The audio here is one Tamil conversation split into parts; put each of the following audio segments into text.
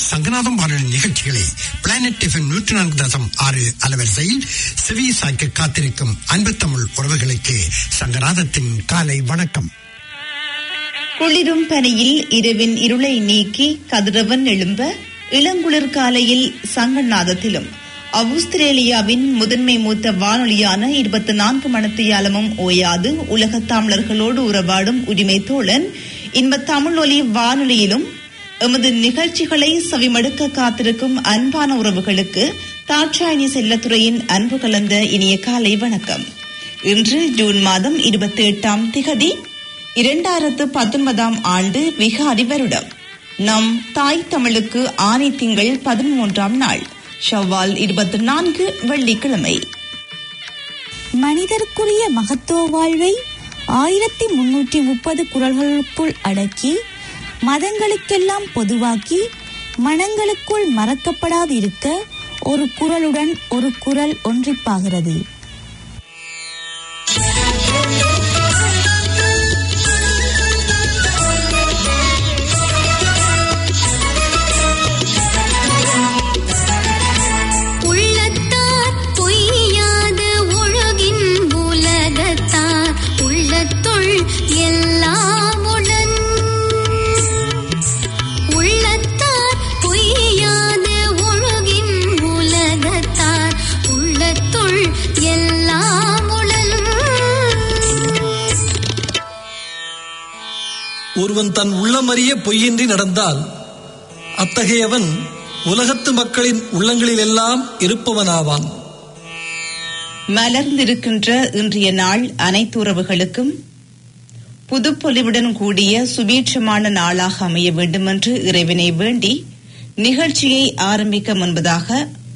சங்கநாதம் வானொலி நிகழ்ச்சிகளை பிளானட் எஃப்எம் நூற்றி நான்கு தசம் ஆறு அலவரிசையில் செவி சாய்க்க காத்திருக்கும் அன்பு தமிழ் உறவுகளுக்கு சங்கநாதத்தின் காலை வணக்கம் குளிரும் பனியில் இரவின் இருளை நீக்கி கதிரவன் எழும்ப இளங்குளிர் காலையில் சங்கநாதத்திலும் ஆஸ்திரேலியாவின் முதன்மை மூத்த வானொலியான இருபத்தி நான்கு மணத்தியாலமும் ஓயாது உலக தமிழர்களோடு உறவாடும் உரிமை தோழன் இன்ப தமிழ் ஒலி வானொலியிலும் எமது நிகழ்ச்சிகளை செவிமடுக்க காத்திருக்கும் அன்பான உறவுகளுக்கு தாட்சாயணி செல்லத்துறையின் அன்பு கலந்த இனிய காலை வணக்கம் இன்று ஜூன் மாதம் இருபத்தி எட்டாம் திகதி இரண்டாயிரத்து பத்தொன்பதாம் ஆண்டு விகாரி வருடம் நம் தாய் தமிழுக்கு ஆனி திங்கள் பதிமூன்றாம் நாள் ஷவ்வால் இருபத்தி நான்கு வெள்ளிக்கிழமை மனிதருக்குரிய மகத்துவ வாழ்வை ஆயிரத்தி முன்னூற்றி முப்பது குரல்களுக்குள் அடக்கி மதங்களுக்கெல்லாம் பொதுவாக்கி மனங்களுக்குள் மறக்கப்படாதிருக்க ஒரு குரலுடன் ஒரு குரல் ஒன்றிப்பாகிறது உள்ளத்தார் பொய்யாத ஒழுகின் உலகத்தார் உள்ளத்துள் எல்லாம் உளன் உள்ளத்தார் பொய்யாத ஒழுகின் உலகத்தார் உள்ளத்துள் எல்லாம் உளன் ஒருவன் தன் உள்ளமறிய பொய்யின்றி நடந்தால் அத்தகையவன் உலகத்து மக்களின் உள்ளங்களிலெல்லாம் இருப்பவனாவான் மலர்ந்திருக்கின்ற இன்றைய நாள் அனைத்து உறவுகளுக்கும் புதுப்பொலிவுடன் கூடிய சுபீட்சமான நாளாக அமைய வேண்டும் என்று இறைவனை வேண்டி நிகழ்ச்சியை ஆரம்பிக்க முன்பதாக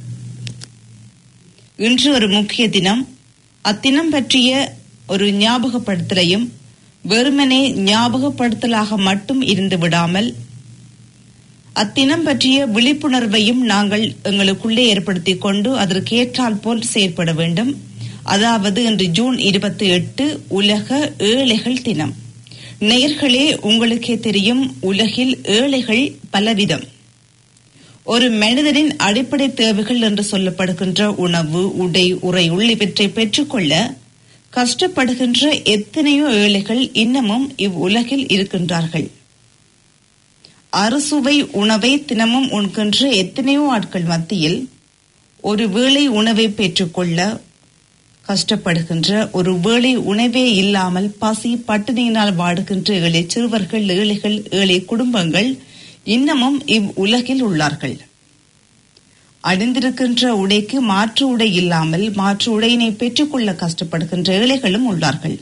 இன்று ஒரு முக்கிய தினம் அத்தினம் பற்றிய ஒரு ஞாபகப்படுத்தலையும் வெறுமனே ஞாபகப்படுத்தலாக மட்டும் இருந்து விடாமல் அத்தினம் பற்றிய விழிப்புணர்வையும் நாங்கள் எங்களுக்குள்ளே ஏற்படுத்திக் கொண்டு அதற்கு ஏற்றால் போல் செயற்பட வேண்டும் அதாவது இன்று ஜூன் இருபத்தி எட்டு உலக ஏழைகள் தினம் நேயர்களே உங்களுக்கே தெரியும் உலகில் ஏழைகள் பலவிதம் ஒரு மனிதனின் அடிப்படை தேவைகள் என்று சொல்லப்படுகின்ற உணவு உடை உரை உள்ளிவற்றை பெற்றுக்கொள்ள கஷ்டப்படுகின்ற எத்தனையோ ஏழைகள் இன்னமும் இவ்வுலகில் இருக்கின்றார்கள் அறுசுவை உணவை தினமும் உண்கின்ற எத்தனையோ ஆட்கள் மத்தியில் ஒரு வேளை உணவை பெற்றுக்கொள்ள கஷ்டப்படுகின்ற ஒரு வேளை உணவே இல்லாமல் பசி பட்டினியினால் வாடுகின்ற ஏழை சிறுவர்கள் ஏழைகள் ஏழை குடும்பங்கள் இன்னமும் இவ் உலகில் உள்ளார்கள் அணிந்திருக்கின்ற உடைக்கு மாற்று உடை இல்லாமல் மாற்று உடையினை பெற்றுக்கொள்ள கஷ்டப்படுகின்ற ஏழைகளும் உள்ளார்கள்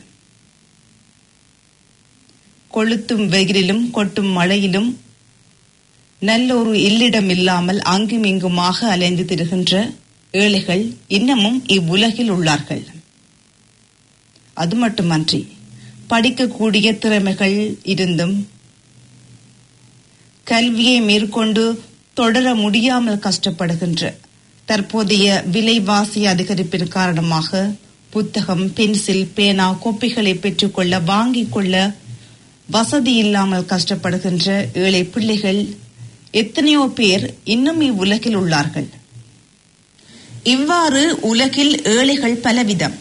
கொளுத்தும் வெயிலிலும் கொட்டும் மழையிலும் நல்ல ஒரு இல்லிடம் இல்லாமல் அங்கும் இங்குமாக அலைந்து திரிகின்ற ஏழைகள் இன்னமும் இவ்வுலகில் உள்ளார்கள் அது மட்டுமன்றி படிக்கக்கூடிய திறமைகள் இருந்தும் கல்வியை மேற்கொண்டு தொடர முடியாமல் கஷ்டப்படுகின்ற தற்போதைய விலைவாசி அதிகரிப்பின் காரணமாக புத்தகம் பென்சில் பேனா கோப்பைகளை பெற்றுக்கொள்ள வாங்கிக் கொள்ள வசதி இல்லாமல் கஷ்டப்படுகின்ற ஏழை பிள்ளைகள் எத்தனையோ பேர் இன்னும் இவ்வுலகில் உள்ளார்கள் இவ்வாறு உலகில் ஏழைகள் பலவிதம்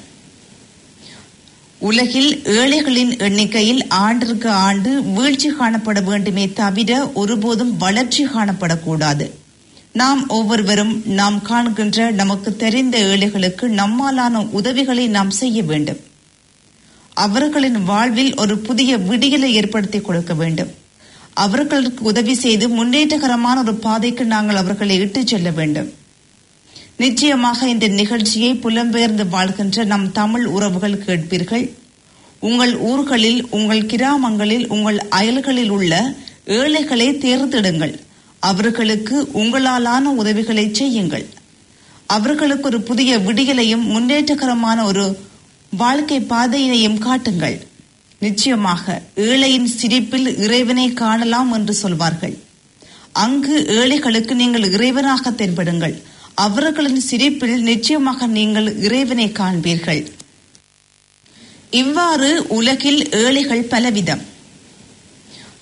உலகில் ஏழைகளின் எண்ணிக்கையில் ஆண்டிற்கு ஆண்டு வீழ்ச்சி காணப்பட வேண்டுமே தவிர ஒருபோதும் வளர்ச்சி காணப்படக்கூடாது நாம் ஒவ்வொருவரும் நாம் காண்கின்ற நமக்கு தெரிந்த ஏழைகளுக்கு நம்மாலான உதவிகளை நாம் செய்ய வேண்டும் அவர்களின் வாழ்வில் ஒரு புதிய விடியலை ஏற்படுத்தி கொடுக்க வேண்டும் அவர்களுக்கு உதவி செய்து முன்னேற்றகரமான ஒரு பாதைக்கு நாங்கள் அவர்களை இட்டுச் செல்ல வேண்டும் நிச்சயமாக இந்த நிகழ்ச்சியை புலம்பெயர்ந்து வாழ்கின்ற நம் தமிழ் உறவுகள் கேட்பீர்கள் உங்கள் ஊர்களில் உங்கள் கிராமங்களில் உங்கள் அயல்களில் உள்ள ஏழைகளை தேர்ந்தெடுங்கள் அவர்களுக்கு உங்களாலான உதவிகளை செய்யுங்கள் அவர்களுக்கு ஒரு புதிய விடியலையும் முன்னேற்றகரமான ஒரு வாழ்க்கை பாதையினையும் காட்டுங்கள் நிச்சயமாக ஏழையின் சிரிப்பில் இறைவனை காணலாம் என்று சொல்வார்கள் அங்கு ஏழைகளுக்கு நீங்கள் இறைவனாக தென்படுங்கள் அவர்களின் சிரிப்பில் நிச்சயமாக நீங்கள் இறைவனை காண்பீர்கள் இவ்வாறு உலகில் ஏழைகள் பலவிதம்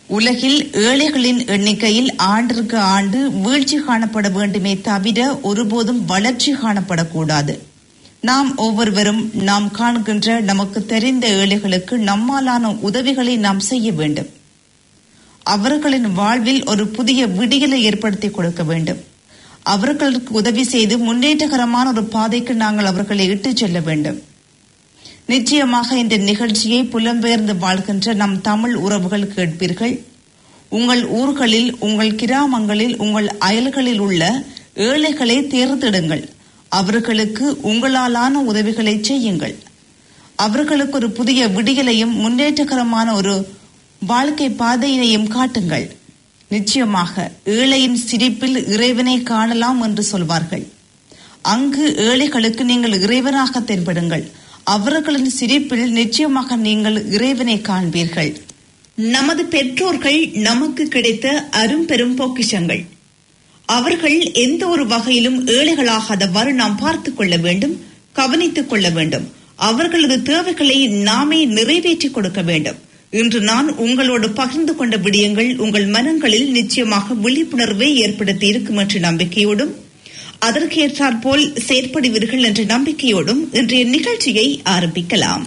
உலகில் ஏழைகளின் எண்ணிக்கையில் ஆண்டிற்கு ஆண்டு வீழ்ச்சி காணப்பட வேண்டுமே தவிர ஒருபோதும் வளர்ச்சி காணப்படக்கூடாது நாம் ஒவ்வொருவரும் நாம் காண்கின்ற நமக்கு தெரிந்த ஏழைகளுக்கு நம்மாலான உதவிகளை நாம் செய்ய வேண்டும் அவர்களின் வாழ்வில் ஒரு புதிய விடியலை ஏற்படுத்தி கொடுக்க வேண்டும் அவர்களுக்கு உதவி செய்து முன்னேற்றகரமான ஒரு பாதைக்கு நாங்கள் அவர்களை இட்டுச் செல்ல வேண்டும் நிச்சயமாக இந்த நிகழ்ச்சியை புலம்பெயர்ந்து வாழ்கின்ற நம் தமிழ் உறவுகள் கேட்பீர்கள் உங்கள் ஊர்களில் உங்கள் கிராமங்களில் உங்கள் அயல்களில் உள்ள ஏழைகளை தேர்ந்தெடுங்கள் அவர்களுக்கு உங்களாலான உதவிகளை செய்யுங்கள் அவர்களுக்கு ஒரு புதிய விடியலையும் முன்னேற்றகரமான ஒரு வாழ்க்கை பாதையினையும் காட்டுங்கள் நிச்சயமாக ஏழையின் சிரிப்பில் இறைவனை காணலாம் என்று சொல்வார்கள் அங்கு ஏழைகளுக்கு நீங்கள் இறைவனாக தென்படுங்கள் அவர்களின் சிரிப்பில் நிச்சயமாக நீங்கள் இறைவனை காண்பீர்கள் நமது பெற்றோர்கள் நமக்கு கிடைத்த அரும்பெரும் பொக்கிஷங்கள் அவர்கள் எந்த ஒரு வகையிலும் ஏழைகளாகாதவாறு நாம் பார்த்துக் கொள்ள வேண்டும் கவனித்துக் கொள்ள வேண்டும் அவர்களது தேவைகளை நாமே நிறைவேற்றிக் கொடுக்க வேண்டும் இன்று நான் உங்களோடு பகிர்ந்து கொண்ட விடயங்கள் உங்கள் மனங்களில் நிச்சயமாக விழிப்புணர்வை ஏற்படுத்தி இருக்கும் என்ற நம்பிக்கையோடும் அதற்கேற்றாற்போல் செயற்படுவீர்கள் என்ற நம்பிக்கையோடும் இன்றைய நிகழ்ச்சியை ஆரம்பிக்கலாம்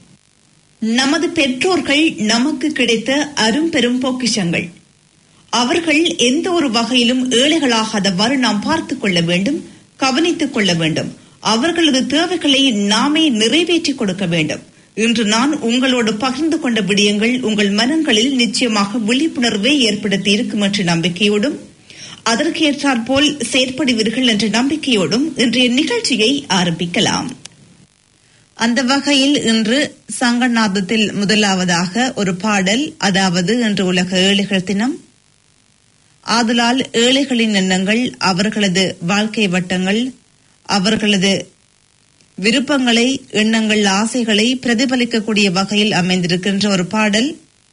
நமது பெற்றோர்கள் நமக்கு கிடைத்த அரும்பெரும் பொக்கிஷங்கள் அவர்கள் எந்த ஒரு வகையிலும் ஏழைகளாகாதவாறு நாம் பார்த்துக் கொள்ள வேண்டும் கவனித்துக் கொள்ள வேண்டும் அவர்களது தேவைகளை நாமே நிறைவேற்றிக் கொடுக்க வேண்டும் இன்று நான் உங்களோடு பகிர்ந்து கொண்ட விடயங்கள் உங்கள் மனங்களில் நிச்சயமாக விழிப்புணர்வை ஏற்படுத்தி இருக்கும் என்ற நம்பிக்கையோடும் அதற்கேற்றாற்போல் செயற்படுவீர்கள் என்ற நம்பிக்கையோடும் இன்றைய நிகழ்ச்சியை ஆரம்பிக்கலாம் அந்த வகையில் இன்று சங்கநாதத்தில் முதலாவதாக ஒரு பாடல் அதாவது இன்று உலக ஏழைகள் தினம் ஆதலால் ஏழைகளின் எண்ணங்கள் அவர்களது வாழ்க்கை வட்டங்கள் அவர்களது விருப்பங்களை எண்ணங்கள் ஆசைகளை பிரதிபலிக்கக்கூடிய வகையில் அமைந்திருக்கின்ற ஒரு பாடல்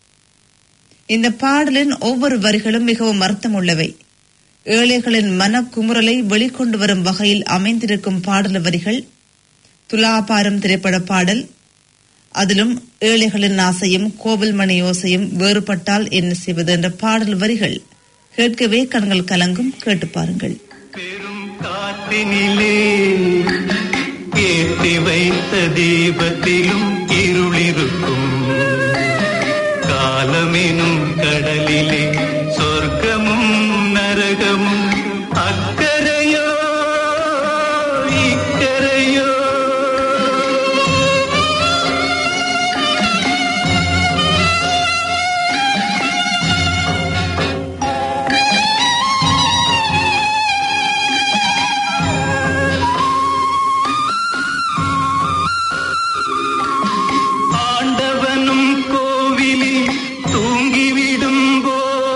இந்த பாடலின் ஒவ்வொரு வரிகளும் மிகவும் அர்த்தமுள்ளவை ஏழைகளின் மனக்குமுறலை வெளிக்கொண்டு வரும் வகையில் அமைந்திருக்கும் பாடல் வரிகள் துலாபாரம் திரைப்பட பாடல் அதிலும் ஏழைகளின் ஆசையும் கோவில் மணி யோசையும் வேறுபட்டால் என்ன செய்வது என்ற பாடல் வரிகள் கேட்கவே கண்கள் கலங்கும் கேட்டு பாருங்கள் பெரும் காற்றினிலே ஏற்றி வைத்த தீபத்திலும் இருளிருக்கும் காலமெனும் கடலிலே சொர்க்கமும் நரகமும் அக்கரையோ இக்கரையோ ஆண்டவனும் கோவிலில் தூங்கிவிடும் போது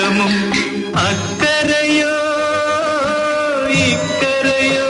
சொர்க்கமும் அக்கரையோ இக்கரையோ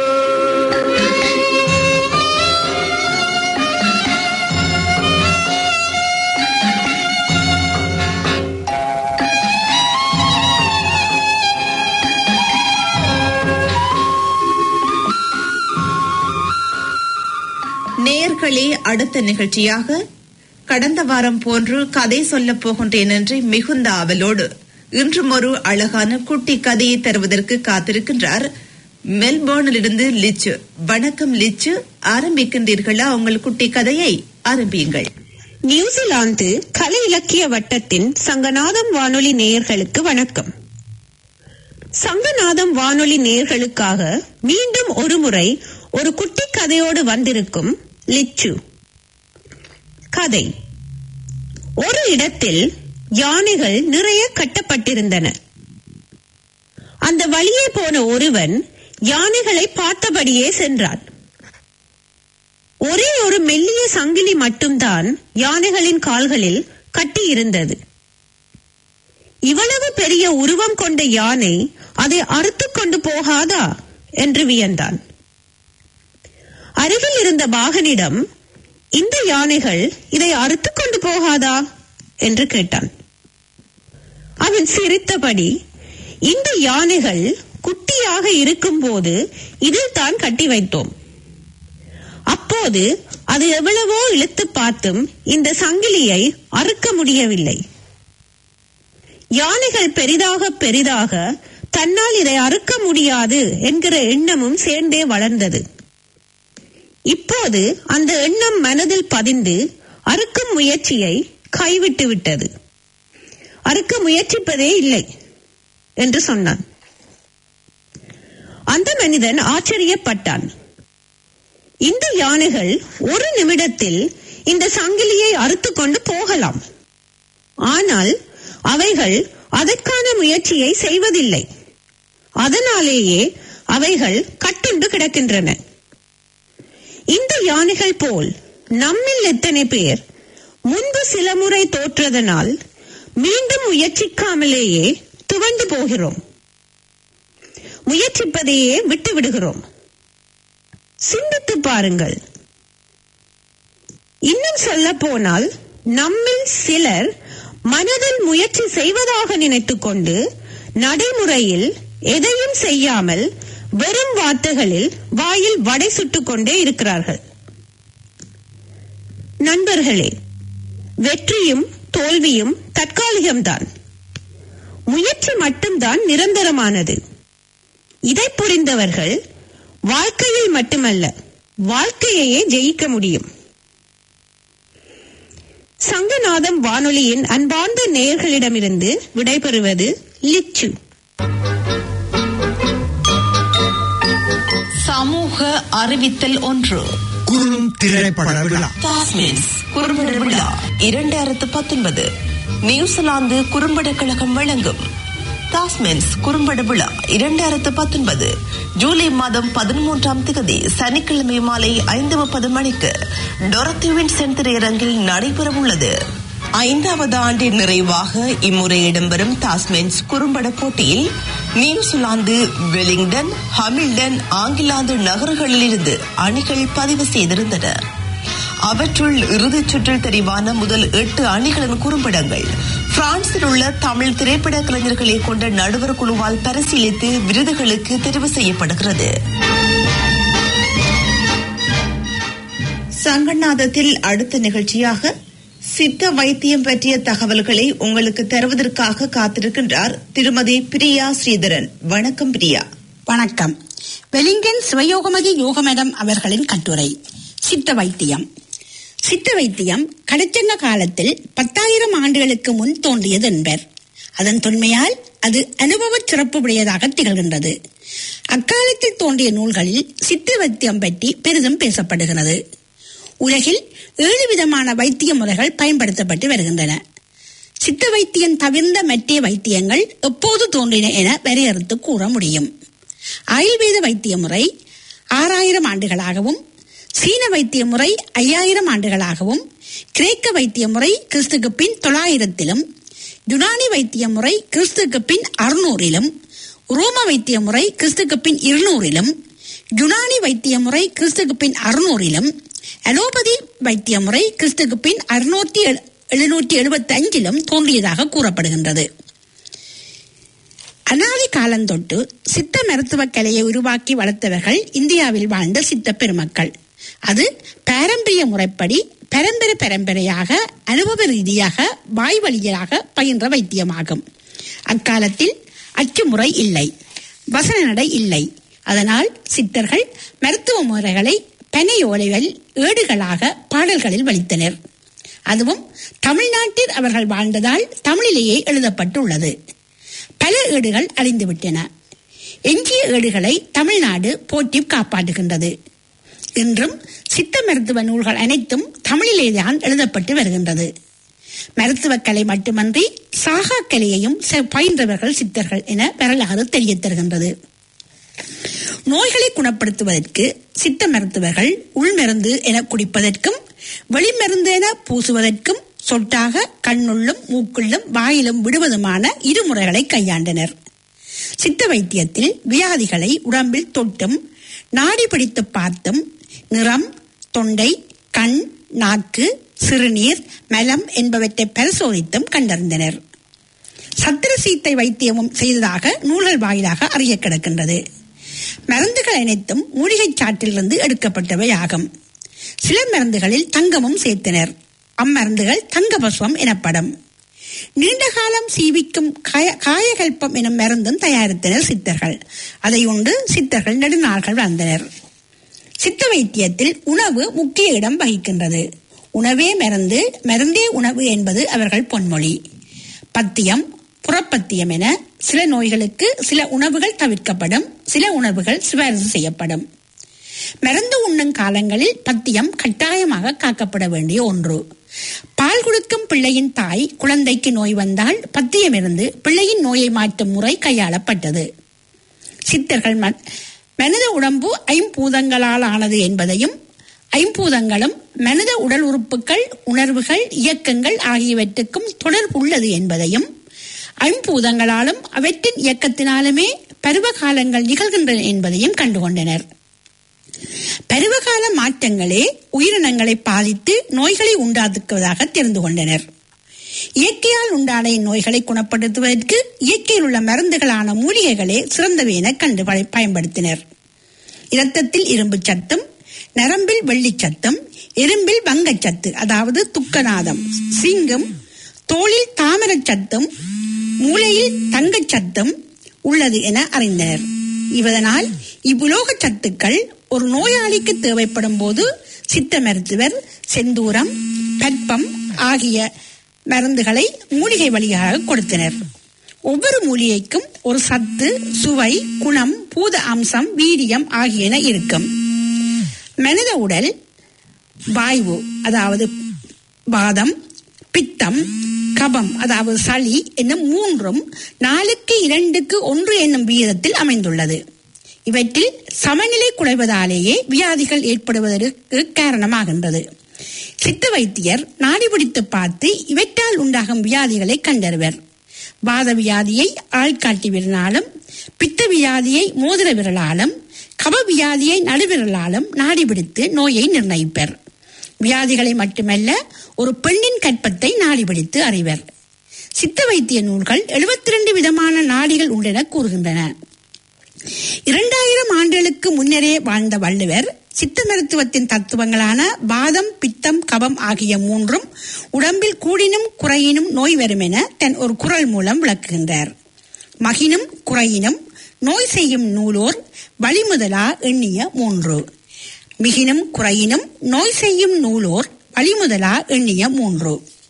நேயர்களே அடுத்த நிகழ்ச்சியாக கடந்த வாரம் போன்று கதை சொல்லப் போகின்றேன் என்று மிகுந்த ஆவலோடு இன்றும் ஒரு அழகான குட்டி கதையை தருவதற்கு காத்திருக்கின்றார் மெல்போர்னிலிருந்து லிச்சு வணக்கம் லிச்சு ஆரம்பிக்கின்றீர்களா உங்கள் குட்டி கதையை ஆரம்பியுங்கள் நியூசிலாந்து கலை இலக்கிய வட்டத்தின் சங்கநாதம் வானொலி நேயர்களுக்கு வணக்கம் சங்கநாதம் வானொலி நேயர்களுக்காக மீண்டும் ஒருமுறை ஒரு குட்டி கதையோடு வந்திருக்கும் லிச்சு கதை ஒரு இடத்தில் யானைகள் நிறைய கட்டப்பட்டிருந்தன அந்த வழியே போன ஒருவன் யானைகளை பார்த்தபடியே சென்றான் ஒரே ஒரு மெல்லிய சங்கிலி மட்டும்தான் யானைகளின் கால்களில் கட்டியிருந்தது இவ்வளவு பெரிய உருவம் கொண்ட யானை அதை அறுத்துக் கொண்டு போகாதா என்று வியந்தான் அருகில் இருந்த பாகனிடம் இந்த யானைகள் இதை அறுத்துக் கொண்டு போகாதா என்று கேட்டான் அவன் சிரித்தபடி இந்த யானைகள் குட்டியாக இருக்கும்போது இதில் தான் கட்டி வைத்தோம் அப்போது அது எவ்வளவோ இழுத்து பார்த்தும் இந்த சங்கிலியை அறுக்க முடியவில்லை யானைகள் பெரிதாக பெரிதாக தன்னால் இதை அறுக்க முடியாது என்கிற எண்ணமும் சேர்ந்தே வளர்ந்தது இப்போது அந்த எண்ணம் மனதில் பதிந்து அறுக்கும் முயற்சியை கைவிட்டு விட்டது அறுக்க முயற்சிப்பதே இல்லை என்று சொன்னான் அந்த மனிதன் ஆச்சரியப்பட்டான் இந்த யானைகள் ஒரு நிமிடத்தில் இந்த சங்கிலியை அறுத்துக் கொண்டு போகலாம் ஆனால் அவைகள் அதற்கான முயற்சியை செய்வதில்லை அதனாலேயே அவைகள் கட்டுண்டு கிடக்கின்றன இந்த யானைகள் போல் நம்மில் எத்தனை பேர் முன்பு சில முறை தோற்றதனால் மீண்டும் முயற்சிக்காமலேயே துவண்டு போகிறோம் முயற்சிப்பதையே விட்டு விடுகிறோம் சிந்தித்து பாருங்கள் இன்னும் சொல்ல போனால் நம்மில் சிலர் மனதில் முயற்சி செய்வதாக நினைத்துக் கொண்டு நடைமுறையில் எதையும் செய்யாமல் வெறும் வார்த்தைகளில் வாயில் வடை சுட்டுக் கொண்டே இருக்கிறார்கள் நண்பர்களே வெற்றியும் தோல்வியும் தற்காலிகம்தான் முயற்சி மட்டும்தான் நிரந்தரமானது இதை புரிந்தவர்கள் வாழ்க்கையில் மட்டுமல்ல வாழ்க்கையையே ஜெயிக்க முடியும் சங்கநாதம் வானொலியின் அன்பார்ந்த நேயர்களிடமிருந்து விடைபெறுவது லிச்சு சமூக அறிவித்தல் ஒன்று குறும் திரைப்பட விழா டாஸ்மின்ஸ் குறும்பட விழா இரண்டாயிரத்து பத்தொன்பது நியூசிலாந்து குறும்பட கழகம் வழங்கும் டாஸ்மென்ஸ் குறும்பட விழா இரண்டாயிரத்து பத்தொன்பது ஜூலை மாதம் பதிமூன்றாம் தேதி சனிக்கிழமை மாலை ஐந்து முப்பது மணிக்கு டொரத்திவின் சென் திரையரங்கில் நடைபெறவுள்ளது ஐந்தாவது ஆண்டின் நிறைவாக இம்முறை இடம்பெறும் டாஸ்மென்ஸ் குறும்பட போட்டியில் நியூசிலாந்து வெலிங்டன் ஹமில்டன் ஆங்கிலாந்து நகர்களிலிருந்து அணிகள் பதிவு செய்திருந்தன அவற்றுள் இறுதிச் சுற்றில் தெரிவான முதல் எட்டு அணிகளின் குறும்படங்கள் பிரான்சில் உள்ள தமிழ் திரைப்பட கலைஞர்களை கொண்ட நடுவர் குழுவால் பரிசீலித்து விருதுகளுக்கு தெரிவு செய்யப்படுகிறது சங்கநாதத்தில் அடுத்த நிகழ்ச்சியாக சித்த வைத்தியம் பற்றிய தகவல்களை உங்களுக்கு தருவதற்காக காத்திருக்கின்றார் திருமதி பிரியா ஸ்ரீதரன் வணக்கம் பிரியா வணக்கம் வெலிங்கன் சிவயோகமதி யோகமடம் அவர்களின் கட்டுரை சித்த வைத்தியம் சித்த வைத்தியம் கடச்சங்க காலத்தில் பத்தாயிரம் ஆண்டுகளுக்கு முன் தோன்றியது என்பர் அதன் தொன்மையால் அது அனுபவ சிறப்பு உடையதாக திகழ்கின்றது அக்காலத்தில் தோன்றிய நூல்களில் சித்த வைத்தியம் பற்றி பெரிதும் பேசப்படுகிறது உலகில் ஏழு விதமான வைத்திய முறைகள் பயன்படுத்தப்பட்டு வருகின்றன சித்த வைத்தியம் தவிர்ந்த மற்ற வைத்தியங்கள் எப்போது தோன்றின என வரையறுத்து கூற முடியும் ஆயுர்வேத வைத்திய முறை ஆறாயிரம் ஆண்டுகளாகவும் சீன வைத்திய முறை ஐயாயிரம் ஆண்டுகளாகவும் கிரேக்க வைத்திய முறை கிறிஸ்துக்கு பின் தொள்ளாயிரத்திலும் யுனானி வைத்திய முறை கிறிஸ்துக்கு பின் அறுநூறிலும் ரோம வைத்திய முறை கிறிஸ்துக்கு பின் இருநூறிலும் யுனானி வைத்திய முறை கிறிஸ்துக்கு பின் அறுநூறிலும் அலோபதி வைத்திய முறை கிறிஸ்துக்கு பின் அறுநூற்றி எழுநூற்றி எழுபத்தி அஞ்சிலும் தோன்றியதாக கூறப்படுகின்றது அனாதி காலந்தொட்டு சித்த மருத்துவ கலையை உருவாக்கி வளர்த்தவர்கள் இந்தியாவில் வாழ்ந்த சித்த பெருமக்கள் அது பாரம்பரிய முறைப்படி பரம்பரை பரம்பரையாக அனுபவ ரீதியாக வாய் வழியாக பயின்ற வைத்தியமாகும் அக்காலத்தில் அச்சு முறை இல்லை வசன நடை இல்லை அதனால் சித்தர்கள் மருத்துவ முறைகளை பனையோலைகள் ஏடுகளாக பாடல்களில் வலித்தனர் அதுவும் தமிழ்நாட்டில் அவர்கள் வாழ்ந்ததால் தமிழிலேயே எழுதப்பட்டுள்ளது பல ஏடுகள் அழிந்துவிட்டன எஞ்சிய ஏடுகளை தமிழ்நாடு போற்றி காப்பாற்றுகின்றது இன்றும் சித்த மருத்துவ நூல்கள் அனைத்தும் தமிழிலேதான் எழுதப்பட்டு வருகின்றது மருத்துவக் கலை மட்டுமன்றி சாகா கலையையும் செ- பயின்றவர்கள் சித்தர்கள் என வரலாறு தெரியத் தருகின்றது நோய்களை குணப்படுத்துவதற்கு சித்த மருத்துவர்கள் உள்மருந்து என குடிப்பதற்கும் வெளிமருந்து என பூசுவதற்கும் சொட்டாக கண்ணுள்ளும் மூக்குள்ளும் வாயிலும் விடுவதுமான இரு முறைகளை கையாண்டனர் சித்த வைத்தியத்தில் வியாதிகளை உடம்பில் தொட்டும் நாடி பிடித்து பார்த்தும் நிறம் தொண்டை கண் நாக்கு சிறுநீர் மலம் என்பவற்றை பரிசோதித்தும் கண்டறிந்தனர் சத்திர சீத்தை வைத்தியமும் செய்ததாக நூல்கள் வாயிலாக அறிய கிடக்கின்றது மருந்துகள் அனைத்தும் மூலிகைச் சாற்றிலிருந்து எடுக்கப்பட்டவை ஆகும் சில மருந்துகளில் தங்கமும் சேர்த்தனர் அம்மருந்துகள் தங்கபஸ்வம் எனப்படும் நீண்ட காலம் சீவிக்கும் காய காயகல்பம் எனும் மருந்தும் தயாரித்தனர் சித்தர்கள் அதை உண்டு சித்தர்கள் நெடுநாள்கள் வாழ்ந்தனர் சித்த வைத்தியத்தில் உணவு முக்கிய இடம் வகிக்கின்றது உணவே மருந்து மருந்தே உணவு என்பது அவர்கள் பொன்மொழி பத்தியம் புறப்பத்தியம் என சில நோய்களுக்கு சில உணவுகள் தவிர்க்கப்படும் சில உணவுகள் சிபாரிசு செய்யப்படும் மருந்து உண்ணும் காலங்களில் பத்தியம் கட்டாயமாக காக்கப்பட வேண்டிய ஒன்று பால் கொடுக்கும் பிள்ளையின் தாய் குழந்தைக்கு நோய் வந்தால் பத்தியமிருந்து பிள்ளையின் நோயை மாற்றும் முறை கையாளப்பட்டது சித்தர்கள் ம- மனித உடம்பு ஐம்பூதங்களால் ஆனது என்பதையும் ஐம்பூதங்களும் மனித உடல் உறுப்புகள் உணர்வுகள் இயக்கங்கள் ஆகியவற்றுக்கும் தொடர்புள்ளது என்பதையும் ஐம்பூதங்களாலும் அவற்றின் இயக்கத்தினாலுமே பருவகாலங்கள் நிகழ்கின்றன என்பதையும் கண்டுகொண்டனர் பருவகால மாற்றங்களே உயிரினங்களை பாதித்து நோய்களை உண்டாக்குவதாக தெரிந்து கொண்டனர் இயற்கையால் உண்டான இந்நோய்களை குணப்படுத்துவதற்கு இயற்கையில் உள்ள மருந்துகளான மூலிகைகளே சிறந்தவை என கண்டு பய- பயன்படுத்தினர் இரத்தத்தில் இரும்பு சத்தும் நரம்பில் வெள்ளிச் சத்தும் எறும்பில் வங்கச்சத்து அதாவது துக்கநாதம் சிங்கம் தோளில் தாமரச் சத்தும் மூளையில் தங்கச் சத்தும் உள்ளது என அறிந்தனர் இதனால் இவ்வுலோக சத்துக்கள் ஒரு நோயாளிக்கு தேவைப்படும் போது சித்த மருத்துவர் செந்தூரம் பற்பம் ஆகிய மருந்துகளை மூலிகை வழியாக கொடுத்தனர் ஒவ்வொரு மூலிகைக்கும் ஒரு சத்து சுவை குணம் பூத அம்சம் வீரியம் ஆகியன இருக்கும் மனித உடல் வாய்வு அதாவது வாதம் பித்தம் கபம் அதாவது சளி என்னும் மூன்றும் நாலுக்கு இரண்டுக்கு ஒன்று என்னும் வீதத்தில் அமைந்துள்ளது இவற்றில் சமநிலை குறைவதாலேயே வியாதிகள் ஏற்படுவதற்கு காரணமாகின்றது சித்த வைத்தியர் நாடி பிடித்து பார்த்து இவற்றால் உண்டாகும் வியாதிகளை கண்டறிவர் வாத வியாதியை ஆள்காட்டி விரலாலும் பித்த வியாதியை மோதிர விரலாலும் கப வியாதியை நடுவிரலாலும் நாடி பிடித்து நோயை நிர்ணயிப்பர் வியாதிகளை மட்டுமல்ல ஒரு பெண்ணின் கற்பத்தை நாடி பிடித்து அறிவர் சித்த வைத்திய நூல்கள் 72 விதமான நாடிகள் உண்டென கூறுகின்றன இரண்டாயிரம் ஆண்டுகளுக்கு முன்னரே வாழ்ந்த வள்ளுவர் சித்த மருத்துவத்தின் தத்துவங்களான பாதம் பித்தம் கபம் ஆகிய மூன்றும் உடம்பில் கூடினும் குறையினும் நோய் வரும் என தன் ஒரு குரல் மூலம் விளக்குகின்றார் மகினும் குறையினும் நோய் செய்யும் நூலோர் வழிமுதலா எண்ணிய மூன்று மிகினும் குறையினும் நோய் செய்யும் நூலோர் வழிமுதலா எண்ணிய மூன்று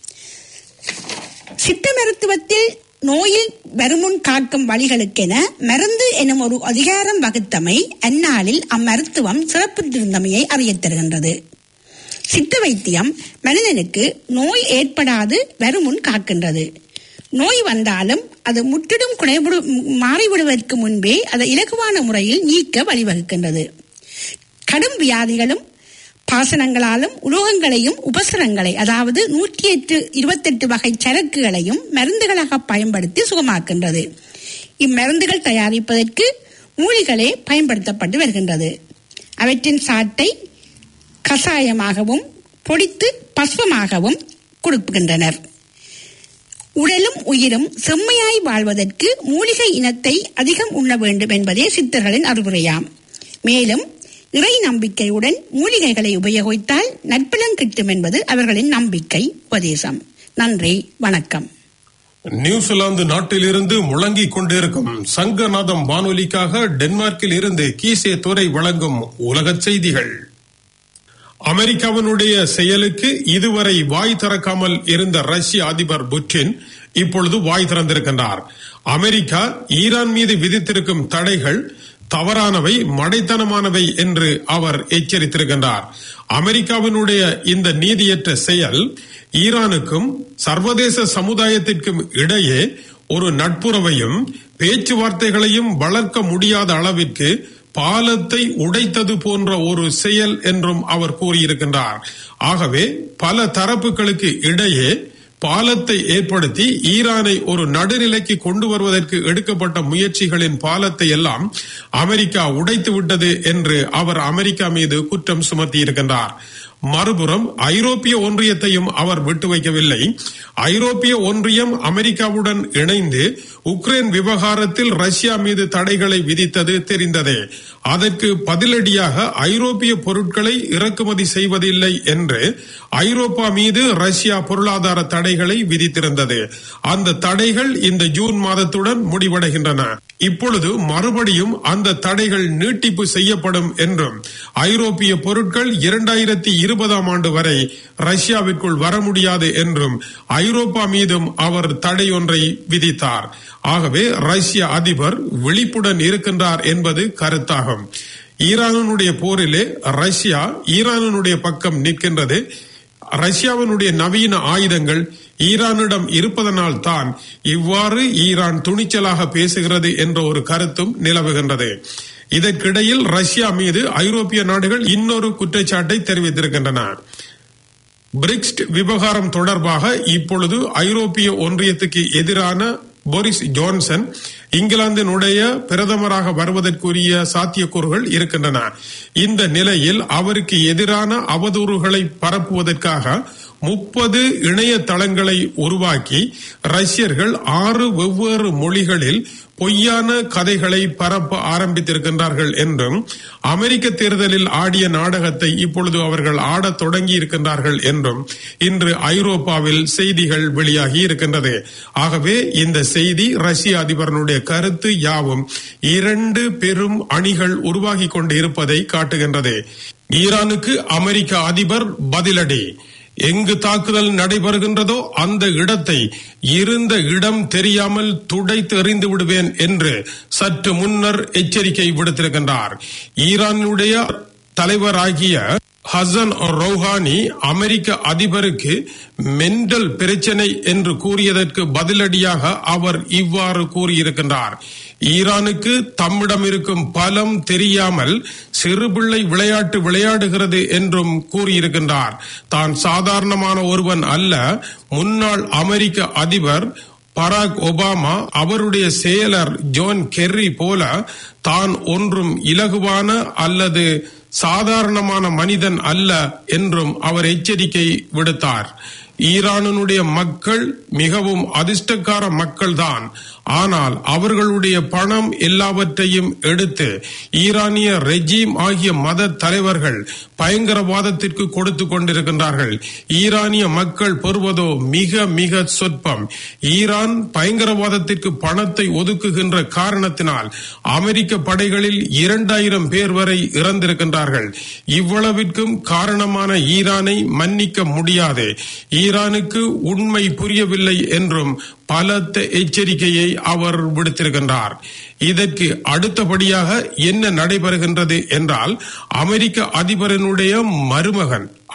சித்த மருத்துவத்தில் நோயில் வருமுன் காக்கும் வழிகளுக்கென மருந்து எனும் ஒரு அதிகாரம் வகுத்தமை அந்நாளில் அம்மருத்துவம் சிறப்பித்திருந்தமையை அறியத் தருகின்றது சித்த வைத்தியம் மனிதனுக்கு நோய் ஏற்படாது வருமுன் காக்கின்றது நோய் வந்தாலும் அது முற்றிலும் குறைவிடு மாறிவிடுவதற்கு முன்பே அதை இலகுவான முறையில் நீக்க வழிவகுக்கின்றது கடும் வியாதிகளும் பாசனங்களாலும் உலோகங்களையும் உபசரங்களை அதாவது நூற்றி எட்டு இருபத்தெட்டு வகை சரக்குகளையும் மருந்துகளாக பயன்படுத்தி சுகமாக்கின்றது இம்மருந்துகள் தயாரிப்பதற்கு மூலிகளே பயன்படுத்தப்பட்டு வருகின்றது அவற்றின் சாட்டை கசாயமாகவும் பொடித்து பஸ்வமாகவும் கொடுக்கின்றனர் உடலும் உயிரும் செம்மையாய் வாழ்வதற்கு மூலிகை இனத்தை அதிகம் உண்ண வேண்டும் என்பதே சித்தர்களின் அறிவுரையாம் மேலும் இறை நம்பிக்கையுடன் மூலிகைகளை உபயோகித்தால் நற்பலன் கிட்டும் என்பது அவர்களின் நம்பிக்கை உபதேசம் நன்றி வணக்கம் நியூசிலாந்து நாட்டிலிருந்து முழங்கிக் கொண்டிருக்கும் சங்கநாதம் வானொலிக்காக டென்மார்க்கில் இருந்து கீசே துறை வழங்கும் உலகச் செய்திகள் அமெரிக்காவினுடைய செயலுக்கு இதுவரை வாய் திறக்காமல் இருந்த ரஷ்ய அதிபர் புட்டின் இப்பொழுது வாய் திறந்திருக்கின்றார் அமெரிக்கா ஈரான் மீது விதித்திருக்கும் தடைகள் தவறானவை மடைத்தனமானவை என்று அவர் எச்சரித்திருக்கின்றார் அமெரிக்காவினுடைய இந்த நீதியற்ற செயல் ஈரானுக்கும் சர்வதேச சமுதாயத்திற்கும் இடையே ஒரு நட்புறவையும் பேச்சுவார்த்தைகளையும் வளர்க்க முடியாத அளவிற்கு பாலத்தை உடைத்தது போன்ற ஒரு செயல் என்றும் அவர் கூறியிருக்கின்றார் ஆகவே பல தரப்புகளுக்கு இடையே பாலத்தை ஏற்படுத்தி ஈரானை ஒரு நடுநிலைக்கு கொண்டு வருவதற்கு எடுக்கப்பட்ட முயற்சிகளின் பாலத்தை எல்லாம் அமெரிக்கா உடைத்து விட்டது என்று அவர் அமெரிக்கா மீது குற்றம் சுமத்தியிருக்கின்றார் மறுபுறம் ஐரோப்பிய ஒன்றியத்தையும் அவர் விட்டு வைக்கவில்லை ஐரோப்பிய ஒன்றியம் அமெரிக்காவுடன் இணைந்து உக்ரைன் விவகாரத்தில் ரஷ்யா மீது தடைகளை விதித்தது தெரிந்ததே அதற்கு பதிலடியாக ஐரோப்பிய பொருட்களை இறக்குமதி செய்வதில்லை என்று ஐரோப்பா மீது ரஷ்யா பொருளாதார தடைகளை விதித்திருந்தது அந்த தடைகள் இந்த ஜூன் மாதத்துடன் முடிவடைகின்றன இப்பொழுது மறுபடியும் அந்த தடைகள் நீட்டிப்பு செய்யப்படும் என்றும் ஐரோப்பிய பொருட்கள் இரண்டாயிரத்தி இருபதாம் ஆண்டு வரை ரஷ்யாவிற்குள் வர முடியாது என்றும் ஐரோப்பா மீதும் அவர் தடை ஒன்றை விதித்தார் ஆகவே ரஷ்ய அதிபர் விழிப்புடன் இருக்கின்றார் என்பது கருத்தாகும் ஈரானுடைய போரிலே ரஷ்யா ஈரானுடைய பக்கம் நிற்கின்றது ரஷ்யாவினுடைய நவீன ஆயுதங்கள் ஈரானிடம் இருப்பதனால் தான் இவ்வாறு ஈரான் துணிச்சலாக பேசுகிறது என்ற ஒரு கருத்தும் நிலவுகின்றது இதற்கிடையில் ரஷ்யா மீது ஐரோப்பிய நாடுகள் இன்னொரு குற்றச்சாட்டை தெரிவித்திருக்கின்றன பிரிக்ஸ்ட் விவகாரம் தொடர்பாக இப்பொழுது ஐரோப்பிய ஒன்றியத்துக்கு எதிரான போரிஸ் ஜான்சன் இங்கிலாந்தினுடைய பிரதமராக வருவதற்குரிய சாத்தியக்கூறுகள் இருக்கின்றன இந்த நிலையில் அவருக்கு எதிரான அவதூறுகளை பரப்புவதற்காக முப்பது இணையதளங்களை உருவாக்கி ரஷ்யர்கள் ஆறு வெவ்வேறு மொழிகளில் பொய்யான கதைகளை பரப்ப ஆரம்பித்திருக்கின்றார்கள் என்றும் அமெரிக்க தேர்தலில் ஆடிய நாடகத்தை இப்பொழுது அவர்கள் ஆடத் தொடங்கி இருக்கின்றார்கள் என்றும் இன்று ஐரோப்பாவில் செய்திகள் வெளியாகி இருக்கின்றது ஆகவே இந்த செய்தி ரஷ்ய அதிபரனுடைய கருத்து யாவும் இரண்டு பெரும் அணிகள் உருவாகி கொண்டு இருப்பதை காட்டுகின்றது ஈரானுக்கு அமெரிக்க அதிபர் பதிலடி எங்கு தாக்குதல் நடைபெறுகின்றதோ அந்த இடத்தை இருந்த இடம் தெரியாமல் துடைத்து எறிந்து விடுவேன் என்று சற்று முன்னர் எச்சரிக்கை விடுத்திருக்கின்றார் ஈரானுடைய தலைவராகிய ஹசன் ரௌஹானி அமெரிக்க அதிபருக்கு மென்டல் பிரச்சனை என்று கூறியதற்கு பதிலடியாக அவர் இவ்வாறு கூறியிருக்கின்றார் ஈரானுக்கு தம்மிடம் இருக்கும் பலம் தெரியாமல் சிறுபிள்ளை விளையாட்டு விளையாடுகிறது என்றும் கூறியிருக்கின்றார் தான் சாதாரணமான ஒருவன் அல்ல முன்னாள் அமெரிக்க அதிபர் பராக் ஒபாமா அவருடைய செயலர் ஜோன் கெர்ரி போல தான் ஒன்றும் இலகுவான அல்லது சாதாரணமான மனிதன் அல்ல என்றும் அவர் எச்சரிக்கை விடுத்தார் ஈரானுடைய மக்கள் மிகவும் அதிர்ஷ்டக்கார மக்கள்தான் ஆனால் அவர்களுடைய பணம் எல்லாவற்றையும் எடுத்து ஈரானிய ரெஜீம் ஆகிய மத தலைவர்கள் பயங்கரவாதத்திற்கு கொடுத்து கொண்டிருக்கின்றார்கள் ஈரானிய மக்கள் பெறுவதோ மிக மிக சொற்பம் ஈரான் பயங்கரவாதத்திற்கு பணத்தை ஒதுக்குகின்ற காரணத்தினால் அமெரிக்க படைகளில் இரண்டாயிரம் பேர் வரை இறந்திருக்கின்றார்கள் இவ்வளவிற்கும் காரணமான ஈரானை மன்னிக்க முடியாது ஈரானுக்கு உண்மை புரியவில்லை என்றும் பலத்த எச்சரிக்கையை அவர் விடுத்திருக்கின்றார் இதற்கு அடுத்தபடியாக என்ன நடைபெறுகின்றது என்றால் அமெரிக்க அதிபரனுடைய மருமகன்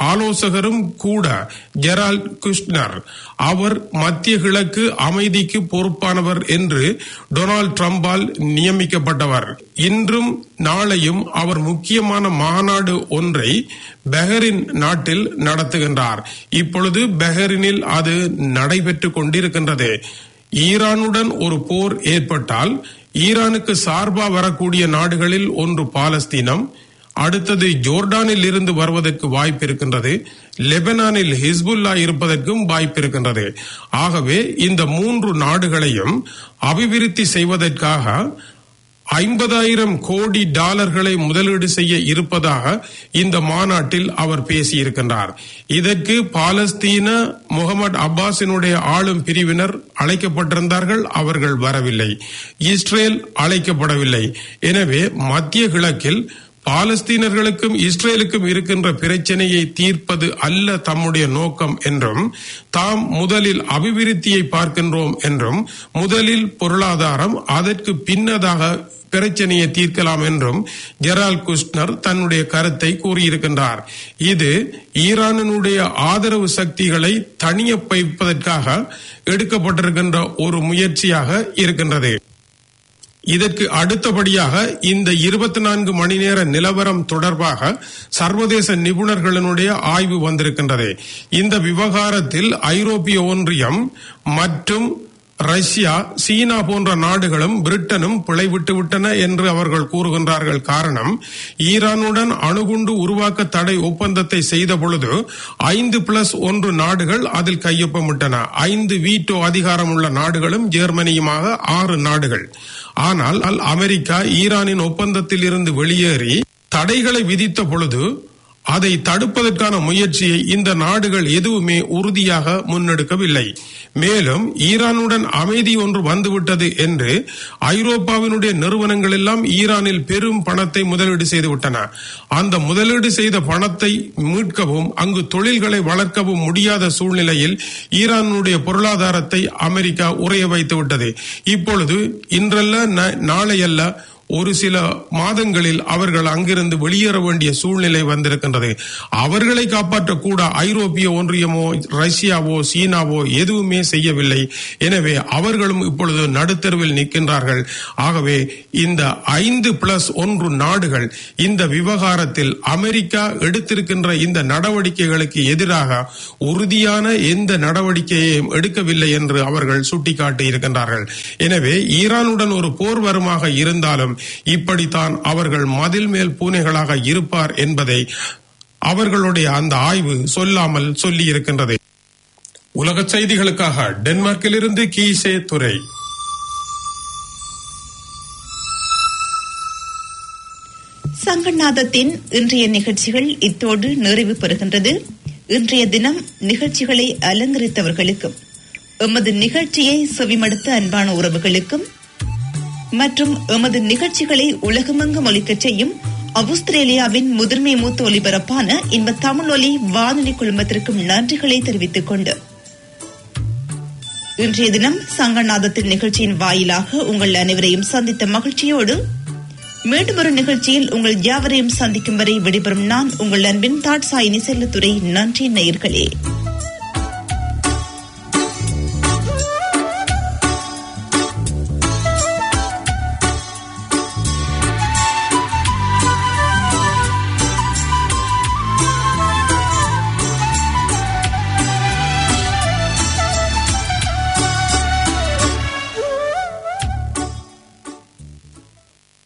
ஆலோசகரும் கூட ஜெரால்ட் குஷ்னர் அவர் மத்திய கிழக்கு அமைதிக்கு பொறுப்பானவர் என்று டொனால்ட் ட்ரம்பால் நியமிக்கப்பட்டவர் இன்றும் நாளையும் அவர் முக்கியமான மாநாடு ஒன்றை பெஹரின் நாட்டில் நடத்துகின்றார் இப்பொழுது பெஹரினில் அது நடைபெற்றுக் கொண்டிருக்கின்றது ஈரானுடன் ஒரு போர் ஏற்பட்டால் ஈரானுக்கு சார்பா வரக்கூடிய நாடுகளில் ஒன்று பாலஸ்தீனம் அடுத்தது ஜோர்டானில் இருந்து வருவதற்கு வாய்ப்பு இருக்கின்றது லெபனானில் ஹிஸ்புல்லா இருப்பதற்கும் வாய்ப்பு இருக்கின்றது ஆகவே இந்த மூன்று நாடுகளையும் அபிவிருத்தி செய்வதற்காக ஐம்பதாயிரம் கோடி டாலர்களை முதலீடு செய்ய இருப்பதாக இந்த மாநாட்டில் அவர் பேசியிருக்கின்றார் இதற்கு பாலஸ்தீன முகமது அப்பாஸினுடைய ஆளும் பிரிவினர் அழைக்கப்பட்டிருந்தார்கள் அவர்கள் வரவில்லை இஸ்ரேல் அழைக்கப்படவில்லை எனவே மத்திய கிழக்கில் பாலஸ்தீனர்களுக்கும் இஸ்ரேலுக்கும் இருக்கின்ற பிரச்சனையை தீர்ப்பது அல்ல தம்முடைய நோக்கம் என்றும் தாம் முதலில் அபிவிருத்தியை பார்க்கின்றோம் என்றும் முதலில் பொருளாதாரம் அதற்கு பின்னதாக பிரச்சனையை தீர்க்கலாம் என்றும் ஜெரால் குஷ்னர் தன்னுடைய கருத்தை கூறியிருக்கின்றார் இது ஈரானினுடைய ஆதரவு சக்திகளை தனிய வைப்பதற்காக எடுக்கப்பட்டிருக்கின்ற ஒரு முயற்சியாக இருக்கின்றது இதற்கு அடுத்தபடியாக இந்த இருபத்தி நான்கு மணி நேர நிலவரம் தொடர்பாக சர்வதேச நிபுணர்களினுடைய ஆய்வு வந்திருக்கின்றது இந்த விவகாரத்தில் ஐரோப்பிய ஒன்றியம் மற்றும் ரஷ்யா சீனா போன்ற நாடுகளும் பிரிட்டனும் பிழைவிட்டு விட்டன என்று அவர்கள் கூறுகின்றார்கள் காரணம் ஈரானுடன் அணுகுண்டு உருவாக்க தடை ஒப்பந்தத்தை செய்த பொழுது ஐந்து பிளஸ் ஒன்று நாடுகள் அதில் கையொப்பமிட்டன ஐந்து வீட்டோ அதிகாரம் உள்ள நாடுகளும் ஜெர்மனியுமாக ஆறு நாடுகள் ஆனால் அமெரிக்கா ஈரானின் ஒப்பந்தத்தில் இருந்து வெளியேறி தடைகளை விதித்த பொழுது அதை தடுப்பதற்கான முயற்சியை இந்த நாடுகள் எதுவுமே உறுதியாக முன்னெடுக்கவில்லை மேலும் ஈரானுடன் அமைதி ஒன்று வந்துவிட்டது என்று ஐரோப்பாவினுடைய நிறுவனங்கள் எல்லாம் ஈரானில் பெரும் பணத்தை முதலீடு செய்துவிட்டன அந்த முதலீடு செய்த பணத்தை மீட்கவும் அங்கு தொழில்களை வளர்க்கவும் முடியாத சூழ்நிலையில் ஈரானுடைய பொருளாதாரத்தை அமெரிக்கா உறைய வைத்து விட்டது இப்பொழுது இன்றல்ல நாளையல்ல ஒரு சில மாதங்களில் அவர்கள் அங்கிருந்து வெளியேற வேண்டிய சூழ்நிலை வந்திருக்கின்றது அவர்களை காப்பாற்றக்கூட ஐரோப்பிய ஒன்றியமோ ரஷ்யாவோ சீனாவோ எதுவுமே செய்யவில்லை எனவே அவர்களும் இப்பொழுது நடுத்தருவில் நிற்கின்றார்கள் ஆகவே இந்த ஐந்து பிளஸ் ஒன்று நாடுகள் இந்த விவகாரத்தில் அமெரிக்கா எடுத்திருக்கின்ற இந்த நடவடிக்கைகளுக்கு எதிராக உறுதியான எந்த நடவடிக்கையையும் எடுக்கவில்லை என்று அவர்கள் சுட்டிக்காட்டி இருக்கின்றார்கள் எனவே ஈரானுடன் ஒரு போர் வருமாக இருந்தாலும் இப்படித்தான் அவர்கள் மதில் மேல் பூனைகளாக இருப்பார் என்பதை அவர்களுடைய அந்த ஆய்வு சொல்லாமல் சொல்லி இருக்கின்றது உலக செய்திகளுக்காக டென்மார்க்கிலிருந்து கீசே துறை சங்கநாதத்தின் இன்றைய நிகழ்ச்சிகள் இத்தோடு நிறைவு பெறுகின்றது இன்றைய தினம் நிகழ்ச்சிகளை அலங்கரித்தவர்களுக்கும் எமது நிகழ்ச்சியை செவிமடுத்த அன்பான உறவுகளுக்கும் மற்றும் எமது நிகழ்ச்சிகளை உலகமெங்கும் ஒலிக்கச் செய்யும் ஆஸ்திரேலியாவின் முதன்மை மூத்த ஒலிபரப்பான இன்ப தமிழ் ஒலி வானொலி குழுமத்திற்கும் நன்றிகளை தெரிவித்துக் கொண்டு இன்றைய தினம் சங்கநாதத்தின் நிகழ்ச்சியின் வாயிலாக உங்கள் அனைவரையும் சந்தித்த மகிழ்ச்சியோடு மீண்டும் ஒரு நிகழ்ச்சியில் உங்கள் யாவரையும் சந்திக்கும் வரை விடைபெறும் நான் உங்கள் அன்பின் தாட்சாயினி செல்லத்துறை நன்றி நேயர்களே